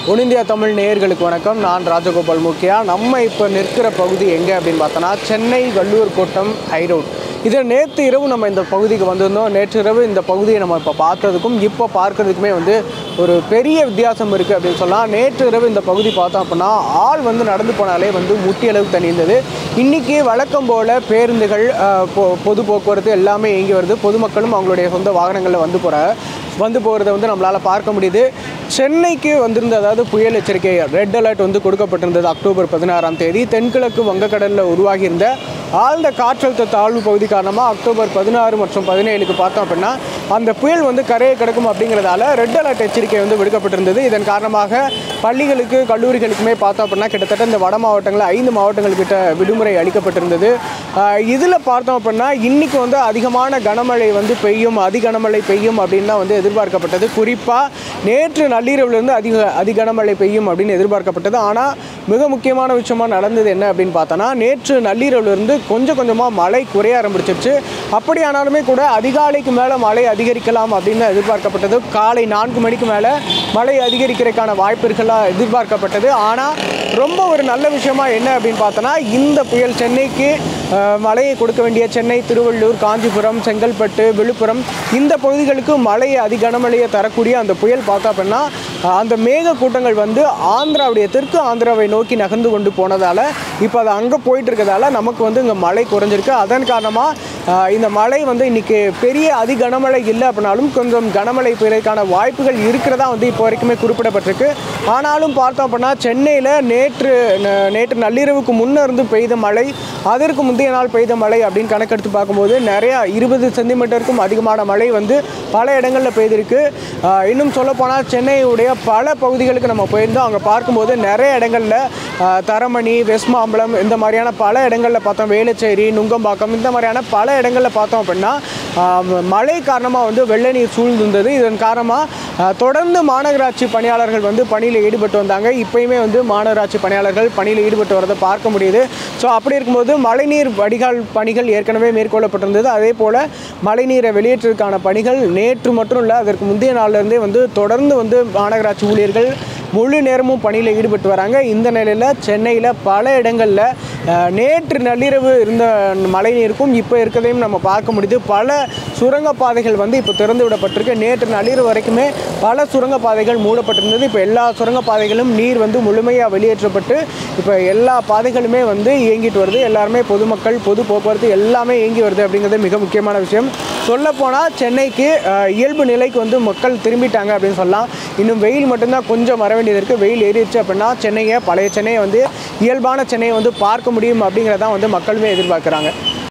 one India Tamil நேயர்களுக்கு வணக்கம் நான் ராஜகோபால் முக்கியா நம்ம இப்போ நிற்கிற பகுதி எங்கே அப்படின்னு பார்த்தோன்னா சென்னை வள்ளூர் கோட்டம் ஹைரோட் இது நேற்று இரவு நம்ம இந்த பகுதிக்கு வந்திருந்தோம் நேற்று இரவு இந்த பகுதியை நம்ம இப்போ பார்த்ததுக்கும் இப்போ பார்க்கறதுக்குமே வந்து ஒரு பெரிய வித்தியாசம் இருக்குது அப்படின்னு சொல்லலாம் நேற்று இரவு இந்த பகுதி பார்த்தோம் அப்படின்னா ஆள் வந்து நடந்து போனாலே வந்து முட்டி அளவுக்கு தண்ணி இருந்தது இன்றைக்கி வழக்கம் போல் பேருந்துகள் அஹ், பொ- பொது போக்குவரத்து எல்லாமே இயங்கி வருது பொதுமக்களும் அவங்களுடைய சொந்த வாகனங்களில் வந்து போகிற வந்து போகிறத வந்து நம்மளால் பார்க்க முடியுது சென்னைக்கு வந்திருந்த அதாவது புயல் எச்சரிக்கை ரெட் அலர்ட் வந்து கொடுக்கப்பட்டிருந்தது அக்டோபர் பதினாறாம் தேதி தென்கிழக்கு வங்கக்கடலில் உருவாகியிருந்த ஆழ்ந்த காற்றழுத்த தாழ்வு பகுதி காரணமாக அக்டோபர் பதினாறு மற்றும் பதினேழுக்கு பார்த்தோம் அப்படின்னா அந்த புயல் வந்து கரையை கிடக்கும் அப்படிங்கிறதால ரெட் அலர்ட் எச்சரிக்கை வந்து விடுக்கப்பட்டிருந்தது இதன் காரணமாக பள்ளிகளுக்கு கல்லூரிகளுக்குமே பார்த்தோம் அப்படின்னா கிட்டத்தட்ட இந்த வட மாவட்டங்களில் ஐந்து மாவட்டங்கள்கிட்ட விடுமுறை அளிக்கப்பட்டிருந்தது இதில் பார்த்தோம் அப்படின்னா இன்னைக்கு வந்து அதிகமான கனமழை வந்து பெய்யும் அதி கனமழை பெய்யும் அப்படின்னு தான் வந்து எதிர்பார்க்கப்பட்டது குறிப்பாக நேற்று நள்ளிரவுலேருந்து அதிக அதி கனமழை பெய்யும் அப்படின்னு எதிர்பார்க்கப்பட்டது ஆனால் மிக முக்கியமான விஷயமா நடந்தது என்ன அப்படின்னு பார்த்தோன்னா நேற்று நள்ளிரவுலேருந்து கொஞ்சம் கொஞ்சமாக மழை குறைய ஆரம்பிச்சிருச்சு அப்படி ஆனாலுமே கூட அதிகாலைக்கு மேலே மழை அதிகரிக்கலாம் அப்படின்னு எதிர்பார்க்கப்பட்டது காலை நான்கு மணிக்கு மேலே மழை அதிகரிக்கிறதுக்கான வாய்ப்புகளாக எதிர்பார்க்கப்பட்டது ஆனால் ரொம்ப ஒரு நல்ல விஷயமா என்ன அப்படின்னு பார்த்தோன்னா இந்த புயல் சென்னைக்கு அஹ், மழையை கொடுக்க வேண்டிய சென்னை திருவள்ளூர் காஞ்சிபுரம் செங்கல்பட்டு விழுப்புரம் இந்த பகுதிகளுக்கு மழையை அதி கனமழையை தரக்கூடிய அந்த புயல் பார்த்தோம் அப்படின்னா அஹ், அந்த மேக கூட்டங்கள் வந்து ஆந்திராவுடைய தெற்கு ஆந்திராவை நோக்கி நகர்ந்து கொண்டு போனதால் இப்போ அது அங்கே போயிட்டு இருக்கிறதால நமக்கு வந்து இங்கே மழை குறைஞ்சிருக்கு அதன் காரணமாக இந்த மழை வந்து இன்னைக்கு பெரிய அதி கனமழை இல்லை அப்படின்னாலும் கொஞ்சம் கனமழை பெய்யறதுக்கான வாய்ப்புகள் இருக்கிறதா வந்து இப்போ வரைக்குமே குறிப்பிடப்பட்டிருக்கு ஆனாலும் பார்த்தோம் அப்படின்னா சென்னையில் நேற்று ந- நேற்று நள்ளிரவுக்கு முன்ன இருந்து பெய்த மழை அதற்கு முந்தைய நாள் பெய்த மழை அப்படின்னு கணக்கெடுத்து பார்க்கும்போது நிறையா இருபது சென்டிமீட்டருக்கும் அதிகமான மழை வந்து பல இடங்களில் பெய்திருக்கு ஆஹ் இன்னும் சொல்லப்போனால் சென்னையுடைய பல பகுதிகளுக்கு நம்ம போயிருந்தோம் அங்கே பார்க்கும்போது நிறைய இடங்களில் ஆஹ் தரமணி வெஸ்ட் மாம்பலம் இந்த மாதிரியான பல இடங்களில் பார்த்தோம் வேளச்சேரி நுங்கம்பாக்கம் இந்த மாதிரியான பல இடங்களில் பார்த்தோம் அப்படின்னா ஆஹ் மழை காரணமாக வந்து வெள்ள நீர் சூழ்ந்திருந்தது இதன் காரணமாக தொடர்ந்து மாநகராட்சி பணியாளர்கள் வந்து பணியில் ஈடுபட்டு வந்தாங்க இப்பயுமே வந்து மாநகராட்சி பணியாளர்கள் பணியில் ஈடுபட்டு வரதை பார்க்க முடியுது ஸோ அப்படி இருக்கும்போது மழைநீர் வடிகால் பணிகள் ஏற்கனவே மேற்கொள்ளப்பட்டிருந்தது அதே போல் மழைநீரை வெளியேற்றுவதற்கான பணிகள் நேற்று மட்டும் இல்லை அதற்கு முந்தைய நாள்லேருந்தே வந்து தொடர்ந்து வந்து மாநகராட்சி ஊழியர்கள் முழு நேரமும் பணியில் ஈடுபட்டு வராங்க இந்த நிலையில் சென்னையில் பல இடங்களில் அஹ், நேற்று நள்ளிரவு இருந்த மழை நீருக்கும் இப்போ இருக்கிறதையும் நம்ம பார்க்க முடியுது பல சுரங்கப்பாதைகள் வந்து இப்போ திறந்து விடப்பட்டிருக்கு நேற்று நள்ளிரவு வரைக்குமே பல சுரங்கப்பாதைகள் மூடப்பட்டிருந்தது இப்போ எல்லா சுரங்கப்பாதைகளும் நீர் வந்து முழுமையாக வெளியேற்றப்பட்டு இப்போ எல்லா பாதைகளுமே வந்து இயங்கிட்டு வருது எல்லாருமே பொதுமக்கள் பொது போக்குவரத்து எல்லாமே இயங்கி வருது அப்படிங்கிறது மிக முக்கியமான விஷயம் சொல்லப்போனால் சென்னைக்கு அஹ், இயல்பு நிலைக்கு வந்து மக்கள் திரும்பிட்டாங்க அப்படின்னு சொல்லலாம் இன்னும் வெயில் மட்டும்தான் கொஞ்சம் வர வேண்டியது இருக்குது வெயில் ஏறிடுச்சு அப்படின்னா சென்னையை பழைய சென்னையை வந்து இயல்பான சென்னையை வந்து பார்க்க முடியும் அப்படிங்கிறதான் வந்து மக்களுமே எதிர்பார்க்குறாங்க